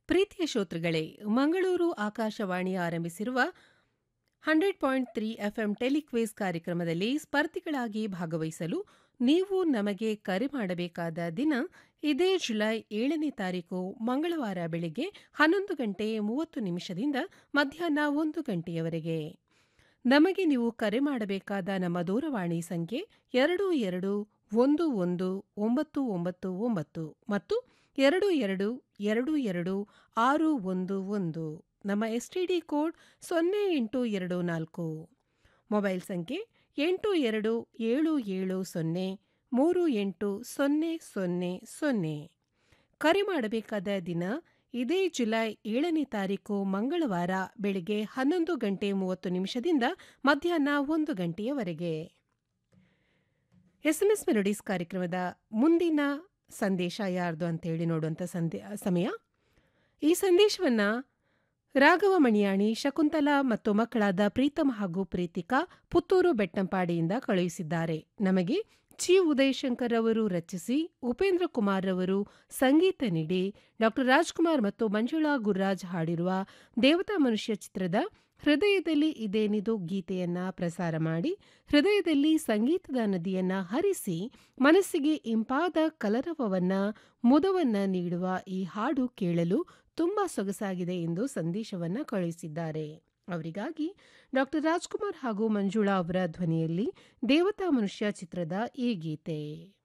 ಪ್ರೀತಿಯ ಶ್ರೋತೃಗಳೇ ಮಂಗಳೂರು ಆಕಾಶವಾಣಿ ಆರಂಭಿಸಿರುವ hundred point three FM telequiz ಕಾರ್ಯಕ್ರಮದಲ್ಲಿ ಸ್ಪರ್ಧಿಗಳಾಗಿ ಭಾಗವಹಿಸಲು ನೀವು ನಮಗೆ ಕರೆ ಮಾಡಬೇಕಾದ ದಿನ ಇದೇ ಜುಲೈ ಏಳನೇ ತಾರೀಕು ಮಂಗಳವಾರ ಬೆಳಿಗ್ಗೆ ಹನ್ನೊಂದು ಗಂಟೆ ಮೂವತ್ತು ನಿಮಿಷದಿಂದ ಮಧ್ಯಾಹ್ನ ಒಂದು ಗಂಟೆಯವರೆಗೆ ನಮಗೆ ನೀವು ಕರೆ ಮಾಡಬೇಕಾದ ನಮ್ಮ ದೂರವಾಣಿ ಸಂಖ್ಯೆ ಎರಡು ಎರಡು ಒಂದು ಒಂದು ಒಂಬತ್ತು ಒಂಬತ್ತು ಒಂಬತ್ತು ಮತ್ತು ಎರಡು ಎರಡು ಎರಡು ಎರಡು ಆರು ಒಂದು ಒಂದು ನಮ್ಮ ಎಸ್ಟಿಡಿ ಕೋಡ್ ಸೊನ್ನೆ ಎಂಟು ಎರಡು ನಾಲ್ಕು ಮೊಬೈಲ್ ಸಂಖ್ಯೆ ಎಂಟು ಎರಡು ಏಳು ಏಳು ಸೊನ್ನೆ ಮೂರು ಎಂಟು ಸೊನ್ನೆ ಸೊನ್ನೆ ಸೊನ್ನೆ ಕರೆ ಮಾಡಬೇಕಾದ ದಿನ ಇದೇ ಜುಲೈ ಏಳನೇ ತಾರೀಕು ಮಂಗಳವಾರ ಬೆಳಿಗ್ಗೆ ಹನ್ನೊಂದು ಗಂಟೆ ಮೂವತ್ತು ನಿಮಿಷದಿಂದ ಮಧ್ಯಾಹ್ನ ಒಂದು ಗಂಟೆಯವರೆಗೆ ಎಸ್ಎಂಎಸ್ ಮೆಲೋಡೀಸ್ ಕಾರ್ಯಕ್ರಮದ ಮುಂದಿನ ಸಂದೇಶ ಯಾರ್ದು ಅಂತೇಳಿ ನೋಡುವಂಥ ಸಂದೇ ಸಮಯ ಈ ಸಂದೇಶವನ್ನು ರಾಘವ ಮಣಿಯಾಣಿ ಶಕುಂತಲಾ ಮತ್ತು ಮಕ್ಕಳಾದ ಪ್ರೀತಮ್ ಹಾಗೂ ಪ್ರೀತಿಕಾ ಪುತ್ತೂರು ಬೆಟ್ಟಂಪಾಡಿಯಿಂದ ಕಳುಹಿಸಿದ್ದಾರೆ ನಮಗೆ ಚಿ ಉದಯಶಂಕರ್ ಅವರು ರಚಿಸಿ ಉಪೇಂದ್ರ ಕುಮಾರ್ ಅವರು ಸಂಗೀತ ನೀಡಿ ಡಾ ರಾಜ್ಕುಮಾರ್ ಮತ್ತು ಮಂಜುಳಾ ಗುರ್ರಾಜ್ ಹಾಡಿರುವ ದೇವತಾ ಮನುಷ್ಯ ಚಿತ್ರದ ಹೃದಯದಲ್ಲಿ ಇದೇನಿದು ಗೀತೆಯನ್ನ ಪ್ರಸಾರ ಮಾಡಿ ಹೃದಯದಲ್ಲಿ ಸಂಗೀತದ ನದಿಯನ್ನ ಹರಿಸಿ ಮನಸ್ಸಿಗೆ ಇಂಪಾದ ಕಲರವವನ್ನ ಮುದವನ್ನ ನೀಡುವ ಈ ಹಾಡು ಕೇಳಲು ತುಂಬಾ ಸೊಗಸಾಗಿದೆ ಎಂದು ಸಂದೇಶವನ್ನ ಕಳುಹಿಸಿದ್ದಾರೆ ಅವರಿಗಾಗಿ ಡಾಕ್ಟರ್ ರಾಜ್ಕುಮಾರ್ ಹಾಗೂ ಮಂಜುಳಾ ಅವರ ಧ್ವನಿಯಲ್ಲಿ ದೇವತಾ ಮನುಷ್ಯ ಚಿತ್ರದ ಈ ಗೀತೆ